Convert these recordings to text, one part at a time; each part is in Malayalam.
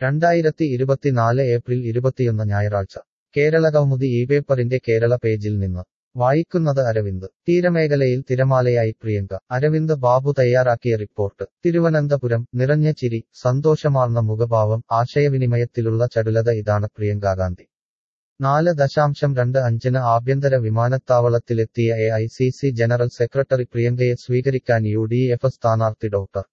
രണ്ടായിരത്തി ഇരുപത്തിനാല് ഏപ്രിൽ ഇരുപത്തിയൊന്ന് ഞായറാഴ്ച കേരള കൗമുദി ഈ പേപ്പറിന്റെ കേരള പേജിൽ നിന്ന് വായിക്കുന്നത് അരവിന്ദ് തീരമേഖലയിൽ തിരമാലയായി പ്രിയങ്ക അരവിന്ദ് ബാബു തയ്യാറാക്കിയ റിപ്പോർട്ട് തിരുവനന്തപുരം നിറഞ്ഞ ചിരി സന്തോഷമാർന്ന മുഖഭാവം ആശയവിനിമയത്തിലുള്ള ചടുലത ഇതാണ് പ്രിയങ്ക ഗാന്ധി നാല് ദശാംശം രണ്ട് അഞ്ചിന് ആഭ്യന്തര വിമാനത്താവളത്തിലെത്തിയ A I C C general secretary പ്രിയങ്കയെ സ്വീകരിക്കാൻ യു ഡി എഫ് സ്ഥാനാർത്ഥി ഡോക്ടർ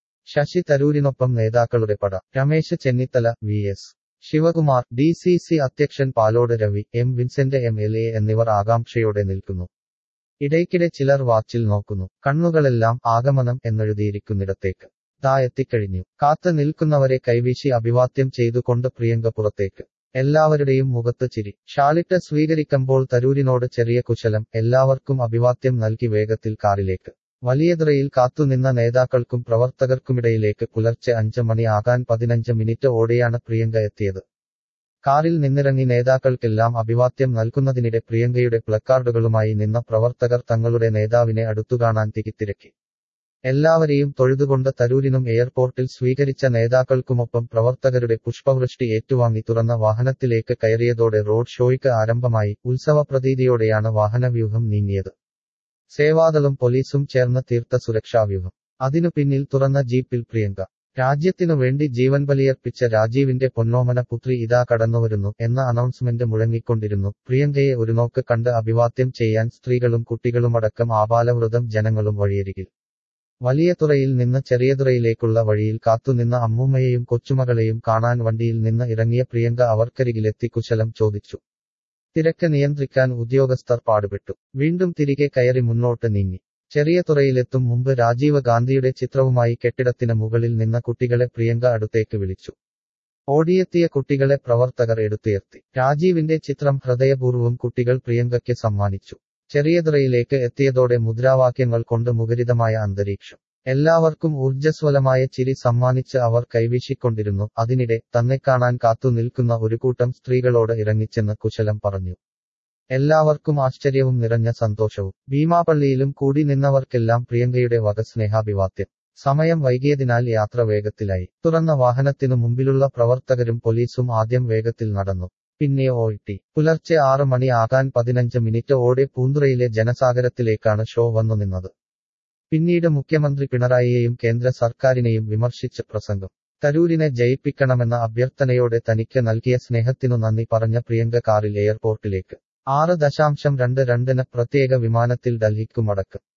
ശശി തരൂരിനൊപ്പം നേതാക്കളുടെ പട Ramesh Chennithala V S Sivakumar D C C അധ്യക്ഷൻ Palode Ravi M Vincent M L A എന്നിവർ ആകാംക്ഷയോടെ നിൽക്കുന്നു ഇടയ്ക്കിടെ ചിലർ വാച്ചിൽ നോക്കുന്നു കണ്ണുകളെല്ലാം ആഗമനം എന്നെഴുതിയിരിക്കുന്നിടത്തേക്ക് ദാ എത്തിക്കഴിഞ്ഞു കാത്തു നിൽക്കുന്നവരെ കൈവീശി അഭിവാദ്യം ചെയ്തുകൊണ്ട് പ്രിയങ്ക പുറത്തേക്ക് എല്ലാവരുടെയും മുഖത്ത് ചിരി ഷാളിട്ട് സ്വീകരിക്കുമ്പോൾ തരൂരിനോട് ചെറിയ കുശലം എല്ലാവർക്കും അഭിവാദ്യം നൽകി വേഗത്തിൽ കാറിലേക്ക് വലിയതുറയിൽ കാത്തുനിന്ന നേതാക്കൾക്കും പ്രവർത്തകർക്കുമിടയിലേക്ക് പുലർച്ചെ അഞ്ച് മണി ആകാൻ പതിനഞ്ച് മിനിറ്റ് ഓടെയാണ് പ്രിയങ്ക എത്തിയത് കാറിൽ നിന്നിറങ്ങി നേതാക്കൾക്കെല്ലാം അഭിവാദ്യം നൽകുന്നതിനിടെ പ്രിയങ്കയുടെ പ്ലക്കാർഡുകളുമായി നിന്ന പ്രവർത്തകർ തങ്ങളുടെ നേതാവിനെ അടുത്തുകാണാൻ തിക്കിത്തിരക്കി എല്ലാവരെയും തൊഴുതുകൊണ്ട് തരൂരിനും എയർപോർട്ടിൽ സ്വീകരിച്ച നേതാക്കൾക്കുമൊപ്പം പ്രവർത്തകരുടെ പുഷ്പവൃഷ്ടി ഏറ്റുവാങ്ങി തുറന്ന വാഹനത്തിലേക്ക് കയറിയതോടെ റോഡ് ഷോയ്ക്ക് ആരംഭമായി ഉത്സവ പ്രതീതിയോടെയാണ് വാഹനവ്യൂഹം നീങ്ങിയത് സേവാദളും പോലീസും ചേർന്ന് തീർത്ത സുരക്ഷാവ്യൂഹം അതിനു പിന്നിൽ തുറന്ന ജീപ്പിൽ പ്രിയങ്ക രാജ്യത്തിനു വേണ്ടി ജീവൻ ബലിയർപ്പിച്ച രാജീവിന്റെ പൊന്നോമന പുത്രി ഇതാ കടന്നുവരുന്നു എന്ന അനൗൺസ്മെന്റ് മുഴങ്ങിക്കൊണ്ടിരുന്നു പ്രിയങ്കയെ ഒരു നോക്ക് കണ്ട് അഭിവാദ്യം ചെയ്യാൻ സ്ത്രീകളും കുട്ടികളുമടക്കം ആപാലവൃതം ജനങ്ങളും വഴിയരികിൽ വലിയ തുറയിൽ നിന്ന് ചെറിയതുറയിലേക്കുള്ള വഴിയിൽ കാത്തുനിന്ന അമ്മൂമ്മയെയും കൊച്ചുമകളെയും കാണാൻ വണ്ടിയിൽ നിന്ന് ഇറങ്ങിയ പ്രിയങ്ക അവർക്കരികിലെത്തി കുശലം ചോദിച്ചു തിരക്ക് നിയന്ത്രിക്കാൻ ഉദ്യോഗസ്ഥർ പാടുപെട്ടു വീണ്ടും തിരികെ കയറി മുന്നോട്ട് നീങ്ങി ചെറിയ തുറയിലെത്തും മുമ്പ് രാജീവ് ഗാന്ധിയുടെ ചിത്രവുമായി കെട്ടിടത്തിന് മുകളിൽ നിന്ന കുട്ടികളെ പ്രിയങ്ക അടുത്തേക്ക് വിളിച്ചു ഓടിയെത്തിയ കുട്ടികളെ പ്രവർത്തകർ എടുത്തുയർത്തി രാജീവിന്റെ ചിത്രം ഹൃദയപൂർവ്വം കുട്ടികൾ പ്രിയങ്കയ്ക്ക് സമ്മാനിച്ചു ചെറിയതുറയിലേക്ക് എത്തിയതോടെ മുദ്രാവാക്യങ്ങൾ കൊണ്ട് മുഖരിതമായ അന്തരീക്ഷം എല്ലാവർക്കും ഊർജ്ജസ്വലമായ ചിരി സമ്മാനിച്ച് അവർ കൈവീശിക്കൊണ്ടിരുന്നു അതിനിടെ തന്നെ കാണാൻ കാത്തു നിൽക്കുന്ന ഒരു കൂട്ടം സ്ത്രീകളോട് ഇറങ്ങിച്ചെന്ന് കുശലം പറഞ്ഞു എല്ലാവർക്കും ആശ്ചര്യവും നിറഞ്ഞ സന്തോഷവും ഭീമാപള്ളിയിലും കൂടി നിന്നവർക്കെല്ലാം പ്രിയങ്കയുടെ വക സ്നേഹാഭിവാദ്യം സമയം വൈകിയതിനാൽ യാത്ര വേഗത്തിലായി തുറന്ന വാഹനത്തിനു മുമ്പിലുള്ള പ്രവർത്തകരും പോലീസും ആദ്യം വേഗത്തിൽ നടന്നു പിന്നെ ഓയിട്ടി പുലർച്ചെ ആറ് മണി ആകാൻ പതിനഞ്ച് മിനിറ്റ് ഓടെ പൂന്തുറയിലെ ജനസാഗരത്തിലേക്കാണ് ഷോ വന്നു നിന്നത് പിന്നീട് മുഖ്യമന്ത്രി പിണറായിയെയും കേന്ദ്ര സർക്കാരിനെയും വിമർശിച്ച് പ്രസംഗം തരൂരിനെ ജയിപ്പിക്കണമെന്ന അഭ്യർത്ഥനയോടെ തനിക്ക് നൽകിയ സ്നേഹത്തിനു നന്ദി പറഞ്ഞ പ്രിയങ്ക കാറിൽ എയർപോർട്ടിലേക്ക് ആറ് ദശാംശം രണ്ട് രണ്ടിന് പ്രത്യേക വിമാനത്തിൽ ഡൽഹിക്കു മടക്ക്